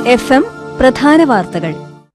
F M പ്രധാന വാർത്തകൾ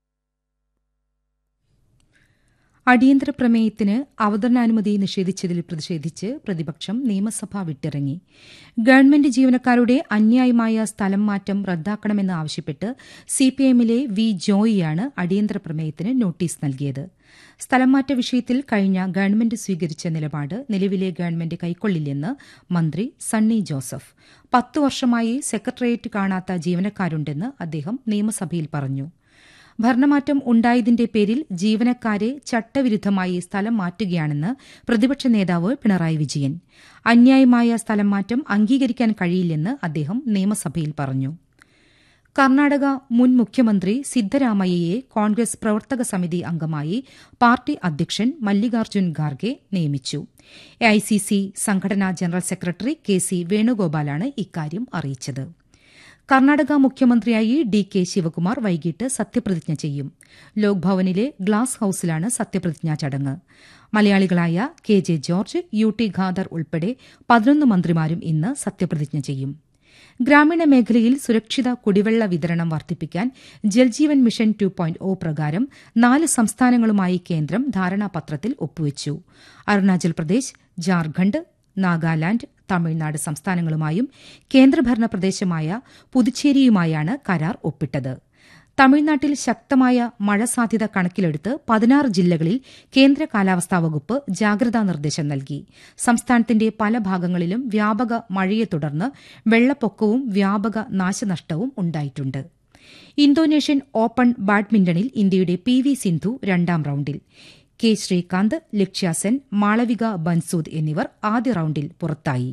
അടിയന്തര പ്രമേയത്തിന് അവതരണാനുമതി നിഷേധിച്ചതിൽ പ്രതിഷേധിച്ച് പ്രതിപക്ഷം നിയമസഭ വിട്ടിറങ്ങി ഗവൺമെന്റ് ജീവനക്കാരുടെ അന്യായമായ സ്ഥലം മാറ്റം റദ്ദാക്കണമെന്ന് ആവശ്യപ്പെട്ട് സിപിഐഎമ്മിലെ വി ജോയിയാണ് അടിയന്തര പ്രമേയത്തിന് നോട്ടീസ് നൽകിയത് സ്ഥലം മാറ്റ വിഷയത്തിൽ കഴിഞ്ഞ ഗവൺമെന്റ് സ്വീകരിച്ച നിലപാട് നിലവിലെ ഗവൺമെന്റ് കൈക്കൊള്ളില്ലെന്ന് മന്ത്രി സണ്ണി ജോസഫ് പത്തു വർഷമായി സെക്രട്ടേറിയറ്റ് കാണാത്ത ജീവനക്കാരുണ്ടെന്ന് അദ്ദേഹം നിയമസഭയിൽ പറഞ്ഞു ഭരണമാറ്റം ഉണ്ടായതിന്റെ പേരിൽ ജീവനക്കാരെ ചട്ടവിരുദ്ധമായി സ്ഥലം മാറ്റുകയാണെന്ന് പ്രതിപക്ഷ നേതാവ് പിണറായി വിജയൻ അന്യായമായ സ്ഥലം മാറ്റം അംഗീകരിക്കാൻ കഴിയില്ലെന്ന് അദ്ദേഹം നിയമസഭയിൽ പറഞ്ഞു കർണാടക മുൻ മുഖ്യമന്ത്രി സിദ്ധരാമയ്യയെ കോൺഗ്രസ് പ്രവർത്തക സമിതി അംഗമായി പാർട്ടി അധ്യക്ഷൻ മല്ലികാർജ്ജുൻ ഖാർഗെ നിയമിച്ചു എഐസിസി സംഘടനാ ജനറൽ സെക്രട്ടറി കെ സി വേണുഗോപാലാണ് ഇക്കാര്യം അറിയിച്ചത് കർണാടക മുഖ്യമന്ത്രിയായി ഡി കെ ശിവകുമാർ വൈകിട്ട് സത്യപ്രതിജ്ഞ ചെയ്യും ലോക്ഭവനിലെ ഗ്ലാസ് ഹൌസിലാണ് സത്യപ്രതിജ്ഞാ ചടങ്ങ് മലയാളികളായ K J George U T Khader ഉൾപ്പെടെ പതിനൊന്ന് മന്ത്രിമാരും ഇന്ന് സത്യപ്രതിജ്ഞ ചെയ്യും ഗ്രാമീണ മേഖലയിൽ സുരക്ഷിത കുടിവെള്ള വിതരണം വർദ്ധിപ്പിക്കാൻ Jal Jeevan mission two point O പ്രകാരം നാല് സംസ്ഥാനങ്ങളുമായി കേന്ദ്രം ധാരണാപത്രത്തിൽ ഒപ്പുവച്ചു അരുണാചൽ പ്രദേശ് ജാർഖണ്ഡ് നാഗാലാന്റ് തമിഴ്നാട് സംസ്ഥാനങ്ങളുമായും കേന്ദ്രഭരണ പ്രദേശമായ പുതുച്ചേരിയുമായാണ് കരാർ ഒപ്പിട്ടത് തമിഴ്നാട്ടിൽ ശക്തമായ മഴ സാധ്യത കണക്കിലെടുത്ത് പതിനാറ് ജില്ലകളിൽ കേന്ദ്ര കാലാവസ്ഥാ വകുപ്പ് ജാഗ്രതാ നിർദ്ദേശം നൽകി സംസ്ഥാനത്തിന്റെ പല ഭാഗങ്ങളിലും വ്യാപക മഴയെ തുടർന്ന് വെള്ളപ്പൊക്കവും വ്യാപക നാശനഷ്ടവും ഉണ്ടായിട്ടുണ്ട് ഇന്തോനേഷ്യൻ ഓപ്പൺ ബാഡ്മിന്റണിൽ ഇന്ത്യയുടെ പി വി സിന്ധു രണ്ടാം റൌണ്ടിൽ കെ ശ്രീകാന്ത് ലക്ഷ്യ സെൻ മാളവിക ബൻസൂദ് എന്നിവർ ആദ്യ റൌണ്ടിൽ പുറത്തായി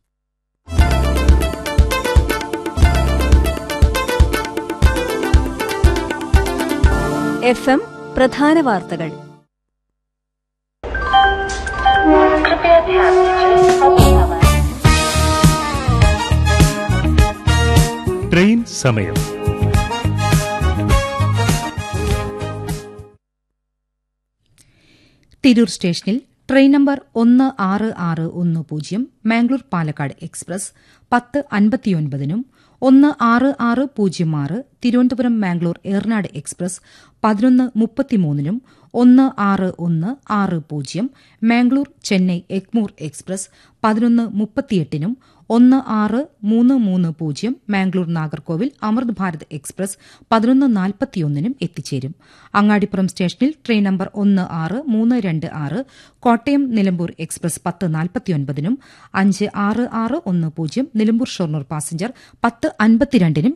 എഫ് എം പ്രധാന വാർത്തകൾ कृपया ध्यान दीजिए अब समय ട്രെയിൻ സമയം തിരൂർ സ്റ്റേഷനിൽ ട്രെയിൻ നമ്പർ ഒന്ന് ആറ് ആറ് ഒന്ന് പൂജ്യം മാംഗ്ലൂർ പാലക്കാട് എക്സ്പ്രസ് പത്ത് അൻപത്തിയൊൻപതിനും ഒന്ന് ആറ് ആറ് പൂജ്യം ആറ് തിരുവനന്തപുരം മാംഗ്ലൂർ ഏർനാട് എക്സ്പ്രസ് പതിനൊന്ന് മുപ്പത്തിമൂന്നിനും ഒന്ന് ആറ് ഒന്ന് ആറ് പൂജ്യം മാംഗ്ലൂർ ചെന്നൈ എഗ്മൂർ എക്സ്പ്രസ് പതിനൊന്ന് മുപ്പത്തിയെട്ടിനും ഒന്ന് ആറ് മൂന്ന് മൂന്ന് പൂജ്യം മാംഗ്ലൂർ നാഗർകോവിൽ അമൃത് ഭാരത് എക്സ്പ്രസ് പതിനൊന്ന് നാൽപ്പത്തിയൊന്നിനും എത്തിച്ചേരും അങ്ങാടിപ്പുറം സ്റ്റേഷനിൽ ട്രെയിൻ നമ്പർ ഒന്ന് ആറ് മൂന്ന് രണ്ട് ആറ് കോട്ടയം നിലമ്പൂർ എക്സ്പ്രസ് പത്ത് നാൽപ്പത്തിയൊൻപതിനും അഞ്ച് ആറ് ആറ് ഒന്ന് പൂജ്യം നിലമ്പൂർ ഷൊർണൂർ പാസഞ്ചർ പത്ത് അൻപത്തിരണ്ടിനും